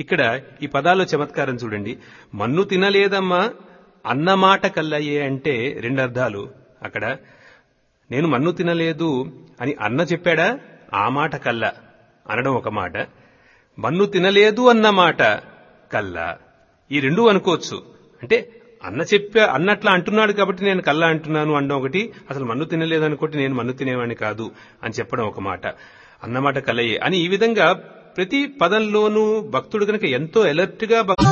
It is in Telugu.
ఇక్కడ ఈ పదాల్లో చమత్కారం చూడండి మన్ను తినలేదమ్మా అన్నమాట కల్లయ్యే అంటే రెండు అర్థాలు అక్కడ నేను మన్ను తినలేదు అని అన్న చెప్పాడా ఆ మాట కల్ల అనడం ఒక మాట మన్ను తినలేదు అన్న మాట కల్ల ఈ రెండు అనుకోవచ్చు అంటే అన్న చెప్పా అన్నట్లా అంటున్నాడు కాబట్టి నేను కల్లా అంటున్నాను అనడం ఒకటి అసలు మన్ను తినలేదు అనుకోటి నేను మన్ను తినేవాడిని కాదు అని చెప్పడం ఒక మాట అన్నమాట కలయే అని ఈ విధంగా ప్రతి పదంలోనూ భక్తుడు కనుక ఎంతో అలర్ట్ గా